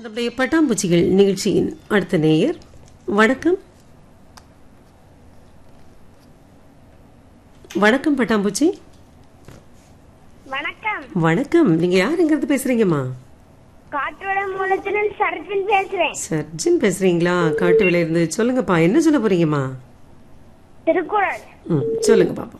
நம்முடைய பட்டாம்பூச்சிகள் நிகழ்ச்சியின் அடுத்த நேயர் வணக்கம் வணக்கம் பட்டாம்பூச்சி வணக்கம் வணக்கம் நீங்க யாருங்கிறது பேசுறீங்கம்மா காற்றோட மூலத்திலிருந்து சரபின் பேசுறேன் சர்ஜன் பேசுறீங்களா காட்டு விலை இருந்து சொல்லுங்கப்பா என்ன சொல்ல போறீங்கம்மா திருக்குறள் ம் சொல்லுங்க பாப்பா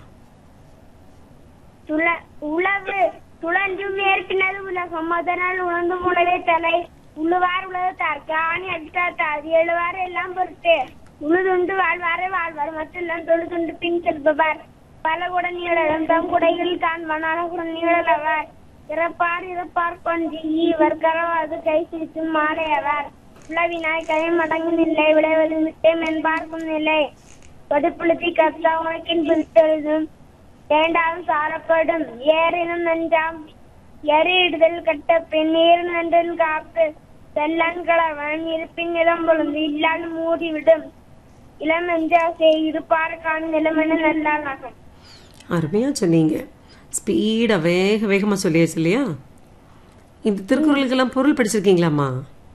துள உழவு துளஞ்சும் ஏற்பினது உலகம் அதனால் உணர்ந்தும் உலகை தலை உழுவார் உலகத்தார்க்கு ஆணி அடித்தார் தாதி எழுவார் எல்லாம் பொறுத்து உழுதுண்டு வாழ்வாரே வாழ்வார் மற்றெல்லாம் தொழுதுண்டு பின் செல்பவர் பல கூட நீழலும் தம் குடைகள் காண்பனான கூட நீழலவர் இறப்பார் இறப்பார் கொஞ்சி இவர் கரவாது கை சிரித்தும் மாலையவர் உழவினாய் கை மடங்கும் நிலை விளைவது விட்டேன் என்பார்க்கும் நிலை கொடுப்புழுத்தி கத்தா உனக்கின் பிடித்தெழுதும் வேண்டாம் சாரப்படும் ஏறினும் நன்றாம் எறியிடுதல் கட்ட பெண் ஏறு நன்றன் காப்பு செல்லன் கிழவன் இருப்பின் நிலம் பொழுது இல்லாது மூடிவிடும் இளம் நெஞ்சாசை இருப்பார் காணும் நிலமென நல்லாகும் அருமையா சொன்னீங்க ஸ்பீடா வேக வேகமா சொல்லியாச்சு இல்லையா இந்த திருக்குறளுக்கெல்லாம் பொருள் படிச்சிருக்கீங்களாம்மா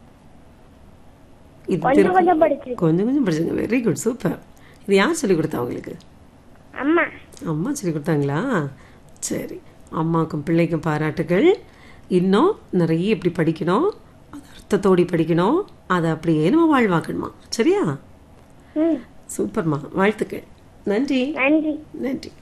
இது கொஞ்சம் திரு- கொஞ்சம் படிச்சு கொஞ்சம் கொஞ்சம் படிச்சுங்க வெரி குட் சூப்பர் இது யார் சொல்லி கொடுத்தா உங்களுக்கு அம்மா அம்மா சொல்லி கொடுத்தாங்களா சரி அம்மாவுக்கும் பிள்ளைக்கும் பாராட்டுகள் இன்னும் நிறைய இப்படி படிக்கணும் அது அர்த்தத்தோடி படிக்கணும் அதை அப்படியே நம்ம வாழ்வாக்கணுமா சரியா ம் சூப்பர்மா வாழ்த்துக்கள் நன்றி நன்றி நன்றி